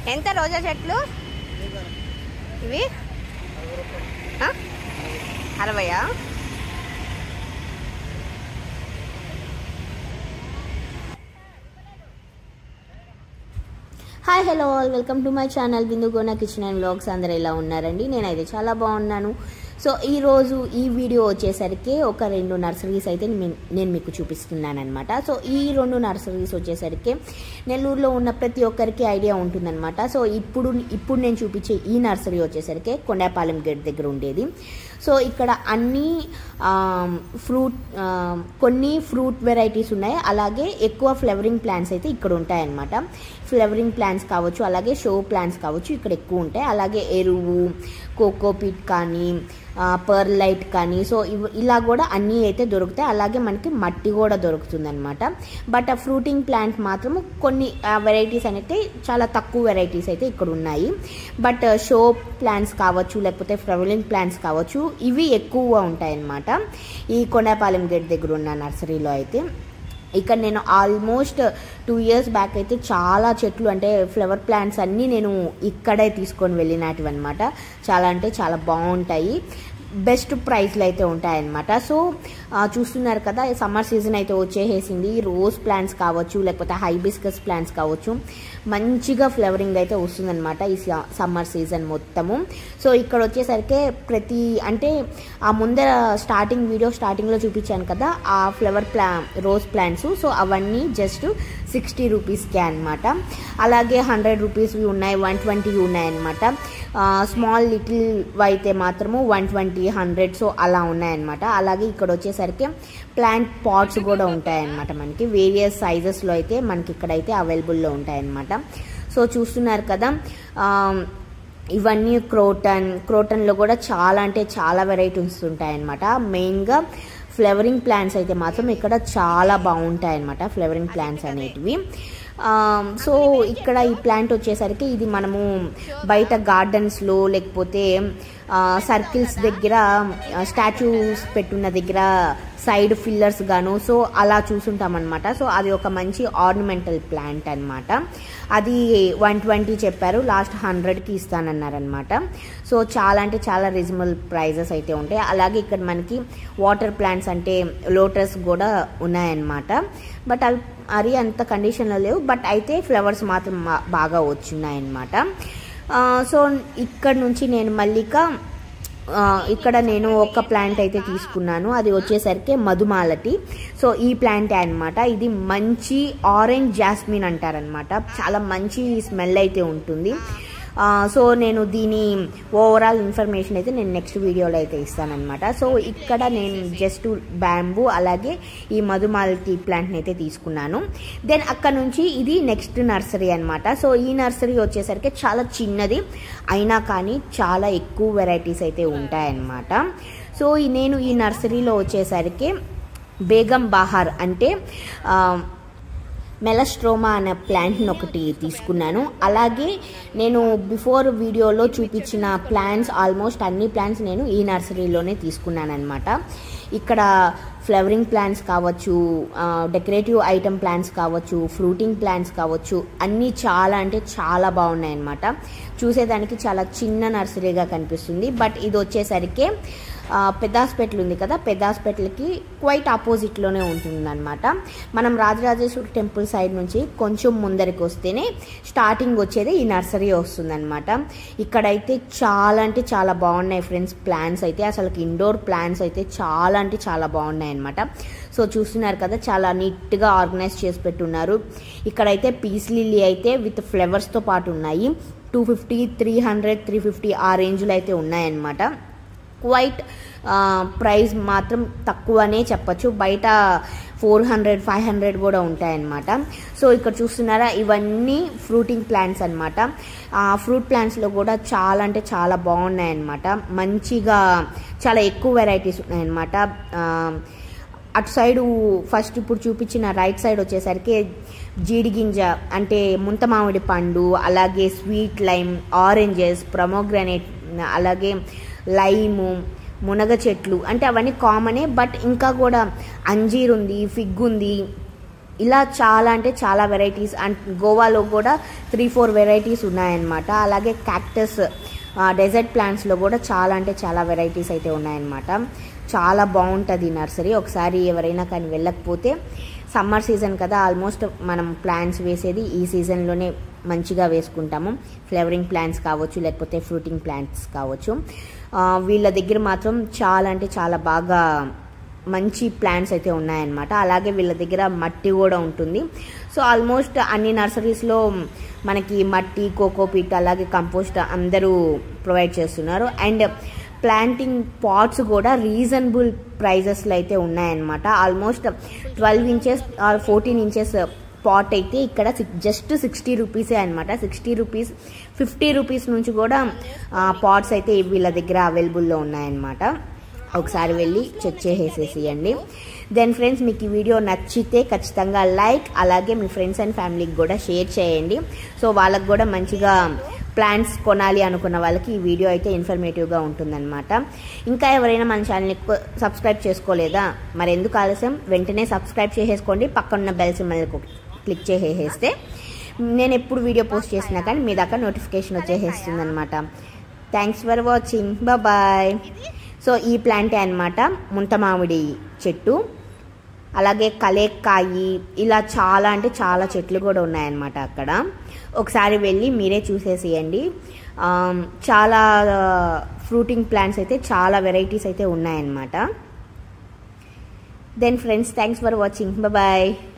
ఎంత రోజా చెట్లు ఇవి ఆ? అరవయా hi hello all welcome to my channel Bindu Gona kitchen and vlogs అందరు ఎలా ఉన్నారండి నేనైతే చాలా బాగున్నాను సో ఈరోజు ఈ వీడియో వచ్చేసరికి ఒక రెండు నర్సరీస్ అయితే మీ- నేను మీకు చూపిస్తున్నాను అనమాట సో ఈ రెండు నర్సరీస్ వచ్చేసరికి నెల్లూరులో ఉన్న ప్రతి ఒక్కరికి ఐడియా ఉంటుందన్నమాట సో ఇప్పుడు ఇప్పుడు నేను చూపించే ఈ నర్సరీ వచ్చేసరికి కొండాపాలెం గేట్ దగ్గర ఉండేది సో ఇక్కడ అన్ని ఫ్రూట్ కొన్ని ఫ్రూట్ వెరైటీస్ ఉన్నాయి అలాగే ఎక్కువ ఫ్లవరింగ్ ప్లాంట్స్ అయితే ఇక్కడ ఉంటాయన్నమాట ఫ్లవరింగ్ ప్లాంట్స్ కావచ్చు అలాగే షో ప్లాంట్స్ కావచ్చు ఇక్కడ ఎక్కువ ఉంటాయి అలాగే ఎరువు కోకోపిట్ కానీ పర్ల్ లైట్ కానీ సో ఇవ్- ఇలా కూడా అన్నీ అయితే దొరుకుతాయి అలాగే మనకి మట్టి కూడా దొరుకుతుంది అనమాట బట్ ఆ ఫ్రూటింగ్ ప్లాంట్ మాత్రం కొన్ని వెరైటీస్ అనేది చాలా తక్కువ వెరైటీస్ అయితే ఇక్కడ ఉన్నాయి బట్ షో ప్లాంట్స్ కావచ్చు లేకపోతే ఫ్లవరింగ్ ప్లాంట్స్ కావచ్చు ఇవి ఎక్కువగా ఉంటాయి అన్నమాట ఈ కొండాపాలెం గేట్ దగ్గర ఉన్న నర్సరీలో అయితే ఇక్కడ నేను ఆల్మోస్ట్ టూ ఇయర్స్ బ్యాక్ అయితే చాలా చెట్లు అంటే ఫ్లవర్ ప్లాంట్స్ అన్నీ నేను ఇక్కడే తీసుకొని వెళ్ళినటివి అనమాట చాలా అంటే చాలా బాగుంటాయి బెస్ట్ ప్రైస్లో అయితే ఉంటాయన్నమాట సో ఆ, చూస్తున్నారు కదా సమ్మర్ సీజన్ అయితే వచ్చేసేసింది రోజ్ ప్లాంట్స్ కావచ్చు లేకపోతే హైబిస్కస్ ప్లాంట్స్ కావచ్చు మంచిగా ఫ్లవరింగ్ అయితే వస్తుందన్నమాట ఈ సమ్మర్ సీజన్ మొత్తము సో ఇక్కడ వచ్చేసరికి ప్రతి అంటే ఆ ముందర స్టార్టింగ్ వీడియో స్టార్టింగ్లో చూపించాను కదా ఆ ఫ్లవర్ ప్లా రోజ్ ప్లాంట్స్ సో అవన్నీ జస్ట్ సిక్స్టీ రూపీస్కే అనమాట అలాగే హండ్రెడ్ రూపీస్వి ఉన్నాయి వన్ ట్వంటీవి ఉన్నాయన్నమాట స్మాల్ లిటిల్ అయితే మాత్రము వన్ ట్వంటీ హండ్రెడ్ సో అలా ఉన్నాయన్నమాట అలాగే ఇక్కడ వచ్చేసరికి ప్లాంట్ పాట్స్ కూడా ఉంటాయన్నమాట మనకి వేరియస్ సైజెస్లో అయితే మనకి ఇక్కడైతే అవైలబుల్లో ఉంటాయన్నమాట సో చూస్తున్నారు కదా ఆ, ఇవన్నీ క్రోటన్ క్రోటన్లో కూడా చాలా అంటే చాలా వెరైటీస్ ఉంటాయన్నమాట మెయిన్గా ఫ్లవరింగ్ ప్లాంట్స్ అయితే మాత్రం ఇక్కడ చాలా బాగుంటాయి అనమాట ఫ్లవరింగ్ ప్లాంట్స్ అనేటివి ఆ, సో ఇక్కడ ఈ ప్లాంట్ వచ్చేసరికి ఇది మనము బయట గార్డెన్స్లో లేకపోతే సర్కిల్స్ దగ్గర స్టాచ్యూస్ పెట్టున్న దగ్గర సైడ్ ఫిల్లర్స్ గాను సో అలా చూసుంటాం అనమాట సో అది ఒక మంచి ఆర్నమెంటల్ ప్లాంట్ అన్నమాట అది వన్ ట్వంటీ చెప్పారు లాస్ట్ హండ్రెడ్కి ఇస్తానన్నారనమాట సో చాలా అంటే చాలా రీజనబుల్ ప్రైజెస్ అయితే ఉంటాయి అలాగే ఇక్కడ మనకి వాటర్ ప్లాంట్స్ అంటే లోటస్ కూడా ఉన్నాయన్నమాట బట్ అవి మరి అంత కండిషన్లో లేవు బట్ అయితే ఫ్లవర్స్ మాత్రం మా- బాగా వచ్చున్నాయన్నమాట ఆ, సో ఇక్కడ నుంచి నేను మల్లిక ఆ, ఇక్కడ నేను ఒక ప్లాంట్ అయితే తీసుకున్నాను అది వచ్చేసరికి మధుమాలటి సో ఈ ప్లాంట్ అన్నమాట ఇది మంచి ఆరెంజ్ జాస్మిన్ అంటారనమాట చాలా మంచి స్మెల్ అయితే ఉంటుంది ఆ, సో నేను దీని ఓవరాల్ ఇన్ఫర్మేషన్ అయితే నేను నెక్స్ట్ వీడియోలో అయితే ఇస్తానన్నమాట సో ఇక్కడ నేను జస్ట్ బ్యాంబూ అలాగే ఈ మధుమాలతి ప్లాంట్ని అయితే తీసుకున్నాను దెన్ అక్కడ నుంచి ఇది నెక్స్ట్ నర్సరీ అన్నమాట సో ఈ నర్సరీ వచ్చేసరికి చాలా చిన్నది అయినా కానీ చాలా ఎక్కువ వెరైటీస్ అయితే ఉంటాయన్నమాట సో ఈ- నేను ఈ నర్సరీలో వచ్చేసరికి బేగం బహార్ అంటే ఆ, మెలస్ట్రోమా అనే ప్లాంట్ని ఒకటి తీసుకున్నాను అలాగే నేను బిఫోర్ వీడియోలో చూపించిన ప్లాంట్స్ ఆల్మోస్ట్ అన్ని ప్లాంట్స్ నేను ఈ నర్సరీలోనే తీసుకున్నాను అనమాట ఇక్కడ ఫ్లవరింగ్ ప్లాంట్స్ కావచ్చు డెకరేటివ్ ఐటమ్ ప్లాంట్స్ కావచ్చు ఫ్రూటింగ్ ప్లాంట్స్ కావచ్చు అన్నీ చాలా అంటే చాలా బాగున్నాయి అనమాట చూసేదానికి చాలా చిన్న నర్సరీగా కనిపిస్తుంది బట్ ఇది వచ్చేసరికి ఆ, పెద్ద హాస్పిటల్ ఉంది కదా పెద్ద హాస్పిటల్కి క్వైట్ ఆపోజిట్లోనే ఉంటుందన్నమాట మనం రాజరాజేశ్వరి టెంపుల్ సైడ్ నుంచి కొంచెం ముందరికి వస్తేనే స్టార్టింగ్ వచ్చేది ఈ నర్సరీ వస్తుందన్నమాట ఇక్కడైతే చాలా అంటే చాలా బాగున్నాయి ఫ్రెండ్స్ ప్లాంట్స్ అయితే అసలు ఇండోర్ ప్లాంట్స్ అయితే చాలా అంటే చాలా బాగున్నాయి అనమాట సో చూస్తున్నారు కదా చాలా నీట్గా ఆర్గనైజ్ చేసి పెట్టున్నారు ఇక్కడైతే పీస్ లిల్లీ అయితే విత్ ఫ్లవర్స్తో పాటు ఉన్నాయి two fifty three hundred three fifty ఆ రేంజ్లో అయితే ఉన్నాయన్నమాట క్వైట్ ప్రైస్ మాత్రం తక్కువనే చెప్పచ్చు బయట ఫోర్ హండ్రెడ్ ఫైవ్ హండ్రెడ్ కూడా ఉంటాయన్నమాట సో ఇక్కడ చూస్తున్నారా ఇవన్నీ ఫ్రూటింగ్ ప్లాంట్స్ అనమాట ఆ ఫ్రూట్ ప్లాంట్స్లో కూడా చాలా అంటే చాలా బాగున్నాయన్నమాట మంచిగా చాలా ఎక్కువ వెరైటీస్ ఉన్నాయన్నమాట ఆ, అటు సైడు ఫస్ట్ ఇప్పుడు చూపించిన రైట్ సైడ్ వచ్చేసరికి జీడి గింజ అంటే ముంత మామిడి పండు అలాగే స్వీట్ లైమ్ ఆరెంజెస్ ప్రమోగ్రానేట్ అలాగే లైము మునగ చెట్లు అంటే అవన్నీ కామనే బట్ ఇంకా కూడా అంజీర్ ఉంది ఫిగ్ ఉంది ఇలా చాలా అంటే చాలా వెరైటీస్ అండ్ గోవాలో కూడా త్రీ ఫోర్ వెరైటీస్ ఉన్నాయన్నమాట అలాగే క్యాక్టస్ డెజర్ట్ ప్లాంట్స్లో కూడా చాలా అంటే చాలా వెరైటీస్ అయితే ఉన్నాయన్నమాట చాలా బాగుంటుంది నర్సరీ ఒకసారి ఎవరైనా కానీ వెళ్ళకపోతే సమ్మర్ సీజన్ కదా ఆల్మోస్ట్ మనం ప్లాంట్స్ వేసేది ఈ సీజన్లోనే మంచిగా వేసుకుంటాము ఫ్లవరింగ్ ప్లాంట్స్ కావచ్చు లేకపోతే ఫ్రూటింగ్ ప్లాంట్స్ కావచ్చు ఆ, వీళ్ళ దగ్గర మాత్రం చాలా అంటే చాలా బాగా మంచి ప్లాంట్స్ అయితే ఉన్నాయన్నమాట అలాగే వీళ్ళ దగ్గర మట్టి కూడా ఉంటుంది సో ఆల్మోస్ట్ అన్ని నర్సరీస్లో మనకి మట్టి కోకోపీట్ అలాగే కంపోస్ట్ అందరూ ప్రొవైడ్ చేస్తున్నారు అండ్ ప్లాంటింగ్ పాట్స్ కూడా రీజనబుల్ ప్రైజెస్లో అయితే ఉన్నాయన్నమాట almost twelve inches or fourteen inches pot అయితే ఇక్కడ జస్ట్ సిక్స్టీ రూపీసే అనమాట సిక్స్టీ రూపీస్ ఫిఫ్టీ రూపీస్ నుంచి కూడా పాట్స్ అయితే వీళ్ళ దగ్గర అవైలబుల్లో ఉన్నాయన్నమాట ఒకసారి వెళ్ళి చెక్ చేసేసేయండి దెన్ ఫ్రెండ్స్ మీకు ఈ వీడియో నచ్చితే ఖచ్చితంగా లైక్ అలాగే మీ ఫ్రెండ్స్ అండ్ ఫ్యామిలీకి కూడా షేర్ చేయండి సో వాళ్ళకి కూడా మంచిగా ప్లాంట్స్ కొనాలి అనుకున్న వాళ్ళకి ఈ వీడియో అయితే ఇన్ఫర్మేటివ్గా ఉంటుందన్నమాట ఇంకా ఎవరైనా మన ఛానల్ని సబ్స్క్రైబ్ చేసుకోలేదా మరి ఎందుకు ఆలస్యం వెంటనే సబ్స్క్రైబ్ చేసేసుకోండి పక్కనున్న బెల్ సింబల్ క్లిక్ చేసేస్తే నేను ఎప్పుడు వీడియో పోస్ట్ చేసినా కానీ మీ దాకా నోటిఫికేషన్ వచ్చేసేస్తుంది అనమాట thanks for watching bye so ఈ ప్లాంటే అనమాట ముంత మామిడి చెట్టు అలాగే కలేక్కాయి ఇలా చాలా అంటే చాలా చెట్లు కూడా ఉన్నాయన్నమాట అక్కడ ఒకసారి వెళ్ళి మీరే చూసేసేయండి ఆమ్, చాలా ఫ్రూటింగ్ ప్లాంట్స్ అయితే చాలా వెరైటీస్ అయితే ఉన్నాయన్నమాట then friends thanks for watching bye